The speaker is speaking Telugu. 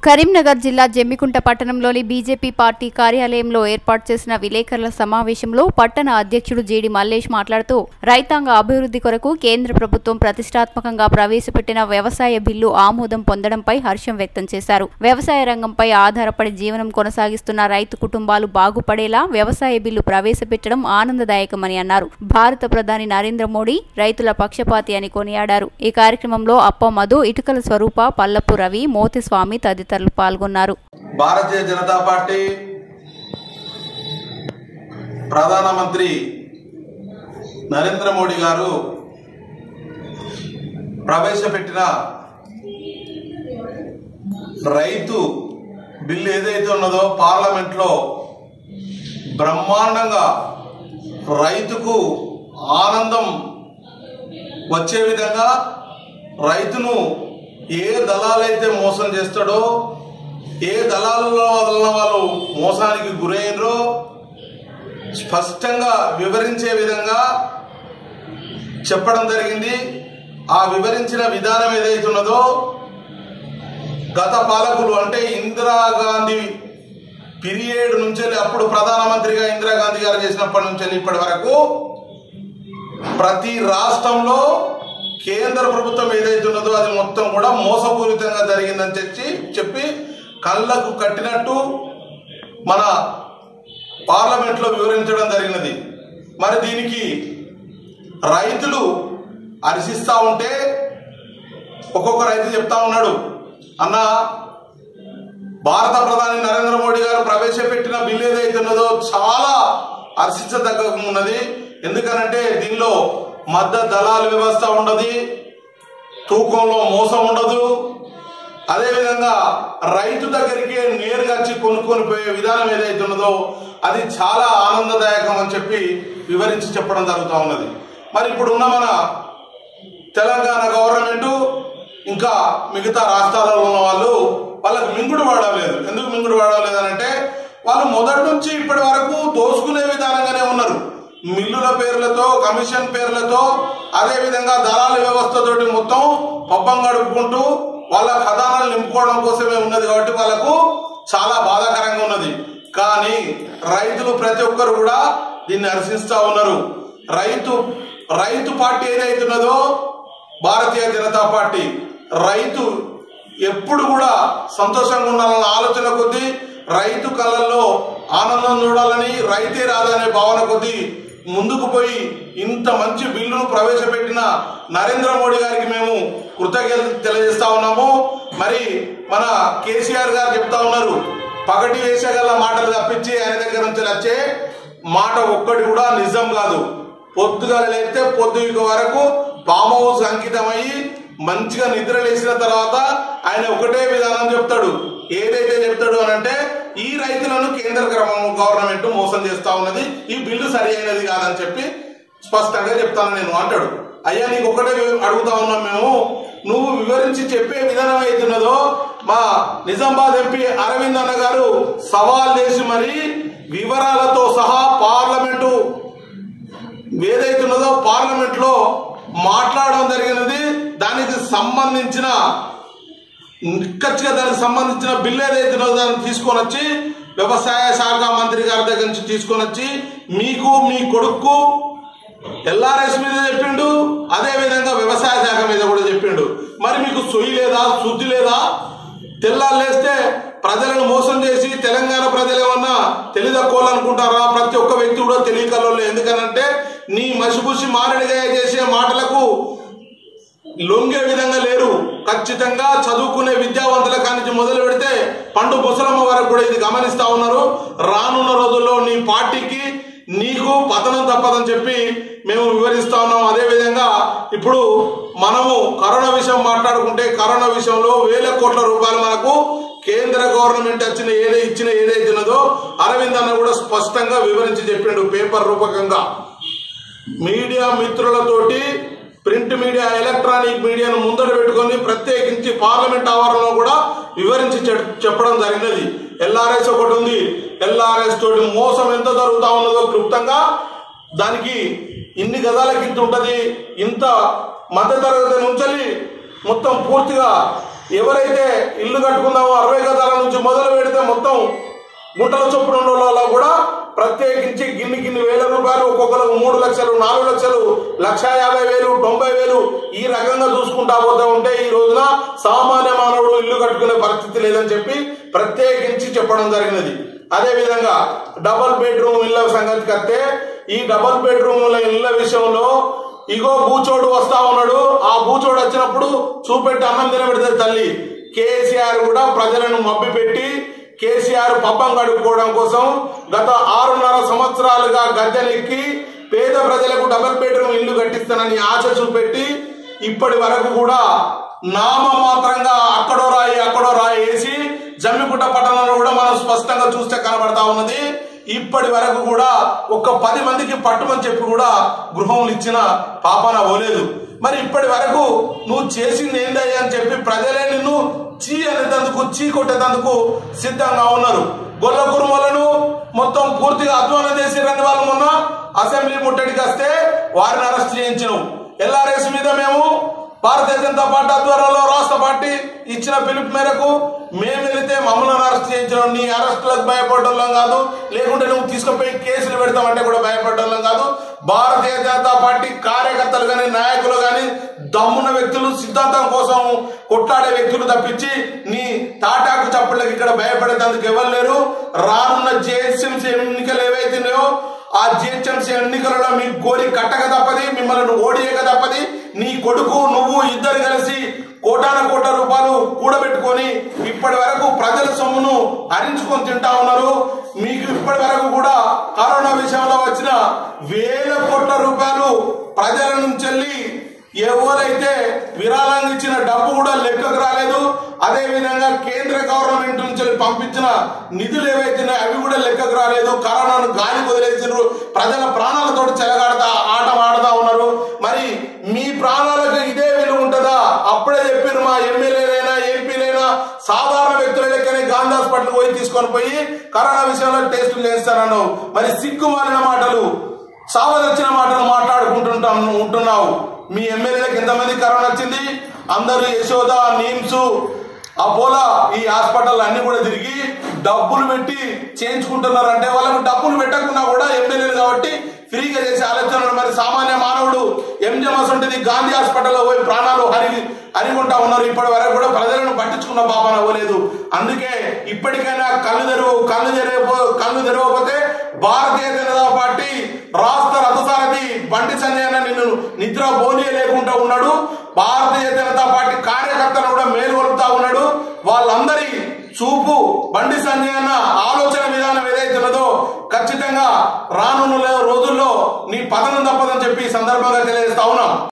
కరీంనగర్ జిల్లా జమ్మికుంట పట్టణంలోని బీజేపీ పార్టీ కార్యాలయంలో ఏర్పాటు చేసిన విలేకరుల సమావేశంలో పట్టణ అధ్యక్షుడు జేడి మల్లేష్ మాట్లాడుతూ రైతాంగ అభివృద్ధి కొరకు కేంద్ర ప్రభుత్వం ప్రతిష్టాత్మకంగా ప్రవేశపెట్టిన వ్యవసాయ బిల్లు ఆమోదం పొందడంపై హర్షం వ్యక్తం చేశారు వ్యవసాయ రంగంపై ఆధారపడి జీవనం కొనసాగిస్తున్న రైతు కుటుంబాలు బాగుపడేలా వ్యవసాయ బిల్లు ప్రవేశపెట్టడం ఆనందదాయకమని అన్నారు భారత ప్రధాని నరేంద్ర మోడీ రైతుల పక్షపాతి అని కొనియాడారు ఈ కార్యక్రమంలో అప్ప మధు ఇటుకల స్వరూప పల్లపు రవి మోతిస్వామి తదితరులు పాల్గొన్నారు భారతీయ జనతా పార్టీ ప్రధానమంత్రి నరేంద్ర మోడీ గారు ప్రవేశపెట్టిన రైతు బిల్లు ఏదైతే ఉన్నదో పార్లమెంట్లో బ్రహ్మాండంగా రైతుకు ఆనందం వచ్చే విధంగా రైతును ఏ దళాలైతే మోసం చేస్తాడో ఏ దళాలలో వలన వాళ్ళు మోసానికి గురైనరో స్పష్టంగా వివరించే విధంగా చెప్పడం జరిగింది ఆ వివరించిన విధానం ఏదైతే ఉన్నదో గత పాలకులు అంటే ఇందిరాగాంధీ పీరియడ్ నుంచి అప్పుడు ప్రధానమంత్రిగా ఇందిరాగాంధీ గారు చేసినప్పటి నుంచి ఇప్పటి వరకు ప్రతి రాష్ట్రంలో కేంద్ర ప్రభుత్వం ఏదైతే ఉన్నదో అది మొత్తం కూడా మోసపూరితంగా జరిగిందని చెప్పి చెప్పి కళ్ళకు కట్టినట్టు మన పార్లమెంట్లో వివరించడం జరిగినది మరి దీనికి రైతులు హర్షిస్తా ఉంటే ఒక్కొక్క రైతు చెప్తా ఉన్నాడు అన్న భారత ప్రధాని నరేంద్ర మోడీ గారు ప్రవేశపెట్టిన బిల్లు ఏదైతే ఉన్నదో చాలా హర్షించదగ్గ ఉన్నది ఎందుకనంటే దీనిలో మధ్య దళాల వ్యవస్థ ఉండదు తూకంలో మోసం ఉండదు అదేవిధంగా రైతు దగ్గరికి నేరుగా వచ్చి కొనుక్కొని పోయే విధానం ఏదైతే ఉన్నదో అది చాలా ఆనందదాయకం అని చెప్పి వివరించి చెప్పడం జరుగుతూ ఉన్నది మరి ఇప్పుడు ఉన్న మన తెలంగాణ గవర్నమెంట్ ఇంకా మిగతా రాష్ట్రాలలో ఉన్న వాళ్ళు వాళ్ళకి మింగుడు వాడలేదు ఎందుకు మింగుడు వాడలేదు అంటే వాళ్ళు మొదటి నుంచి ఇప్పటి వరకు దోసుకునే విధానంగానే ఉన్నారు మిల్లుల పేర్లతో కమిషన్ పేర్లతో అదే విధంగా దళాల వ్యవస్థతోటి మొత్తం పబ్బం గడుపుకుంటూ వాళ్ళ ఖజానాలు నింపుకోవడం కోసమే ఉన్నది కాబట్టి వాళ్ళకు చాలా బాధాకరంగా ఉన్నది కానీ రైతులు ప్రతి ఒక్కరు కూడా దీన్ని హర్షిస్తా ఉన్నారు రైతు రైతు పార్టీ ఏదైతే ఉన్నదో భారతీయ జనతా పార్టీ రైతు ఎప్పుడు కూడా సంతోషంగా ఉండాలన్న ఆలోచన కొద్దీ రైతు కళ్ళల్లో ఆనందం చూడాలని రైతే రాదనే భావన కొద్దీ ముందుకు పోయి ఇంత మంచి బిల్లును ప్రవేశపెట్టిన నరేంద్ర మోడీ గారికి మేము కృతజ్ఞతలు తెలియజేస్తా ఉన్నాము మరి మన కేసీఆర్ గారు చెప్తా ఉన్నారు పగటి వేసగల మాటలు తప్పించి ఆయన దగ్గర నుంచి వచ్చే మాట ఒక్కటి కూడా నిజం కాదు పొద్దుగా లేస్తే పొద్దుక వరకు ఫామ్ హౌస్ అంకితమయ్యి మంచిగా నిద్ర లేచిన తర్వాత ఆయన ఒకటే విధానం చెప్తాడు ఏదైతే చెప్తాడు అని అంటే ఈ రైతులను కేంద్ర గవర్నమెంట్ మోసం చేస్తా ఉన్నది ఈ బిల్లు సరి అయినది కాదని చెప్పి స్పష్టంగా చెప్తాను నేను అంటాడు అయ్యా నీకు ఒకటే అడుగుతా ఉన్నాం మేము నువ్వు వివరించి చెప్పే విధానం అవుతున్నదో మా నిజామాబాద్ ఎంపీ అరవింద్ అన్న గారు సవాల్ చేసి మరి వివరాలతో సహా పార్లమెంటు ఏదైతున్నదో పార్లమెంట్ లో మాట్లాడడం జరిగినది దానికి సంబంధించిన నిక్కచ్చిగా దానికి సంబంధించిన బిల్లు ఏదైతే దాన్ని తీసుకొని వచ్చి వ్యవసాయ శాఖ మంత్రి గారి దగ్గర నుంచి తీసుకొని వచ్చి మీకు మీ కొడుకు ఎల్ఆర్ఎస్ మీద చెప్పిండు అదే విధంగా వ్యవసాయ శాఖ మీద కూడా చెప్పిండు మరి మీకు సొయ్యి లేదా శుద్ధి లేదా తెల్లాలేస్తే ప్రజలను మోసం చేసి తెలంగాణ ప్రజలు ఏమన్నా తెలియదక్కోవాలనుకుంటారా ప్రతి ఒక్క వ్యక్తి కూడా తెలియకల్లో ఎందుకనంటే నీ మసిపూసి మారడిగా చేసే మాటలకు లొంగే విధంగా లేరు ఖచ్చితంగా చదువుకునే విద్యావంతుల కానించి మొదలు పెడితే పండు ముసలమ్మ వరకు కూడా ఇది గమనిస్తా ఉన్నారు రానున్న రోజుల్లో నీ పార్టీకి నీకు పతనం తప్పదని చెప్పి మేము వివరిస్తా ఉన్నాం అదే విధంగా ఇప్పుడు మనము కరోనా విషయం మాట్లాడుకుంటే కరోనా విషయంలో వేల కోట్ల రూపాయలు మనకు కేంద్ర గవర్నమెంట్ వచ్చిన ఏదైతే ఇచ్చిన ఏదైతే ఉన్నదో అరవింద్ అన్న కూడా స్పష్టంగా వివరించి చెప్పిండు పేపర్ రూపకంగా మీడియా మిత్రులతోటి ప్రింట్ మీడియా ఎలక్ట్రానిక్ మీడియాను ముందర పెట్టుకొని ప్రత్యేకించి పార్లమెంట్ ఆవరణలో కూడా వివరించి చె- చెప్పడం జరిగినది ఎల్ఆర్ఎస్ ఒకటి ఉంది ఎల్ఆర్ఎస్ తోటి మోసం ఎంత జరుగుతా ఉన్నదో క్లుప్తంగా దానికి ఇన్ని గదాలకి ఇంత ఉంటది ఇంత మధ్య తరగతి నుంచి మొత్తం పూర్తిగా ఎవరైతే ఇల్లు కట్టుకుందామో అరవై గదాల నుంచి మొదలు పెడితే మొత్తం గుంటల చొప్పున ఉన్న వాళ్ళ కూడా ప్రత్యేకించి గిన్ని గిన్ని వేల రూపాయలు ఒక్కొక్కరికి మూడు లక్షలు నాలుగు లక్షలు లక్ష యాభై వేలు తొంభై వేలు ఈ రకంగా చూసుకుంటా పోతా ఉంటే ఈ రోజున సామాన్య మానవుడు ఇల్లు కట్టుకునే పరిస్థితి లేదని చెప్పి ప్రత్యేకించి చెప్పడం జరిగినది అదే విధంగా డబల్ బెడ్రూమ్ ఇళ్ల సంగతికి వస్తే ఈ డబల్ బెడ్రూమ్ ఇళ్ల విషయంలో ఇగో బూచోడు వస్తా ఉన్నాడు ఆ బూచోడు వచ్చినప్పుడు చూపెట్టి అన్నం తినబెడితే తల్లి కేసీఆర్ కూడా ప్రజలను మభ్యపెట్టి కేసీఆర్ పబ్బం గడుపుకోవడం కోసం గత ఆరున్నర సంవత్సరాలుగా గద్దెనెక్కి పేద ప్రజలకు డబుల్ బెడ్రూమ్ ఇల్లు కట్టిస్తానని ఆశ చూపెట్టి ఇప్పటి వరకు కూడా నామమాత్రంగా అక్కడో రాయి అక్కడో రాయి వేసి జమ్మిగుట్ట పట్టణంలో కూడా మనం స్పష్టంగా చూస్తే కనబడతా ఉన్నది ఇప్పటి వరకు కూడా ఒక్క పది మందికి పట్టుమని చెప్పి కూడా గృహములు ఇచ్చిన పాపన పోలేదు మరి ఇప్పటి వరకు నువ్వు చేసింది ఏందయ్యా అని చెప్పి ప్రజలే నిన్ను చీ అనేటందుకు చీ కొట్టేటందుకు సిద్ధంగా ఉన్నారు గొల్ల కురుమలను మొత్తం పూర్తిగా అధ్వానం చేసి రెండు వాళ్ళు మొన్న అసెంబ్లీ ముట్టడికి వస్తే వారిని అరెస్ట్ చేయించినావు ఎల్ఆర్ఎస్ మీద మేము భారతీయ జనతా పార్టీ ఆధ్వర్యంలో రాష్ట్ర పార్టీ ఇచ్చిన పిలుపు మేరకు మేము వెళితే మమ్మల్ని అరెస్ట్ చేయించడం నీ అరెస్టులకు భయపడడం కాదు లేకుంటే నువ్వు తీసుకుపోయి కేసులు పెడతామంటే కూడా భయపడడం కాదు భారతీయ జనతా పార్టీ కార్యకర్తలు కానీ నాయకులు కానీ దమ్మున్న వ్యక్తులు సిద్ధాంతం కోసం కొట్లాడే వ్యక్తులు తప్పించి నీ తాటాకు చప్పుళ్ళకి ఇక్కడ భయపడేందుకు ఎవరు లేరు రానున్న జేఎస్ఎంసీ ఎన్నికలు ఏవైతున్నాయో ఆ జిహెచ్ఎంసీ ఎన్నికలలో మీ గోరి కట్టక తప్పది మిమ్మల్ని ఓడియక తప్పది నీ కొడుకు నువ్వు ఇద్దరు కలిసి కోటాన కోట్ల రూపాయలు కూడబెట్టుకొని ఇప్పటి వరకు ప్రజల సొమ్మును హరించుకొని తింటా ఉన్నారు మీకు ఇప్పటి వరకు కూడా కరోనా విషయంలో వచ్చిన వేల కోట్ల రూపాయలు ప్రజల నుంచి వెళ్ళి ఎవరైతే విరాళంగా ఇచ్చిన డబ్బు కూడా లెక్కకు రాలేదు అదే విధంగా కేంద్ర గవర్నమెంట్ నుంచి పంపించిన నిధులు ఏవైతున్నాయో అవి కూడా లెక్కకు రాలేదు కరోనాను గాలి వదిలేసినారు ప్రజల ప్రాణాలతో చెలగాడతా ఆట ఆడుతా ఉన్నారు మరి మీ ప్రాణాలకు ఇదే విలువ ఉంటుందా అప్పుడే చెప్పారు మా ఎమ్మెల్యేలైనా ఎంపీలైనా సాధారణ వ్యక్తుల లెక్కనే గాంధీ హాస్పిటల్ పోయి తీసుకొని పోయి కరోనా విషయంలో టెస్టులు చేస్తానన్నావు మరి సిగ్గుమాలిన మాటలు సావదొచ్చిన మాటలు మాట్లాడుకుంటుంటాం ఉంటున్నావు మీ ఎమ్మెల్యేలకు ఎంతమంది కరోనా వచ్చింది అందరూ యశోద నీమ్స్ అపోలా ఈ హాస్పిటల్ అన్ని కూడా తిరిగి డబ్బులు పెట్టి చేయించుకుంటున్నారు అంటే వాళ్ళకు డబ్బులు పెట్టకుండా కూడా ఎమ్మెల్యేలు కాబట్టి ఫ్రీగా చేసే ఆలోచనలు మరి సామాన్య మానవుడు ఎంజిఎంఎస్ ఉంటుంది గాంధీ హాస్పిటల్లో పోయి ప్రాణాలు హరి హరిగుంటా ఉన్నారు ఇప్పటి వరకు కూడా ప్రజలను పట్టించుకున్న పాపన అవ్వలేదు అందుకే ఇప్పటికైనా కళ్ళు తెరువు కళ్ళు తెరవపో కళ్ళు తెరవకపోతే భారతీయ జనతా పార్టీ రాష్ట్ర రథసారథి బండి సంజయ్ అన్న నిన్ను నిద్ర బోని లేకుండా ఉన్నాడు భారతీయ జనతా పార్టీ కార్యకర్తలు కూడా మేలుకొలుపుతా ఉన్నాడు వాళ్ళందరి చూపు బండి సంజయ్ అన్న ఆలోచన విధానం ఏదైతే ఉన్నదో ఖచ్చితంగా రానున్న రోజుల్లో నీ పతనం తప్పదని చెప్పి ఈ సందర్భంగా తెలియజేస్తా ఉన్నాం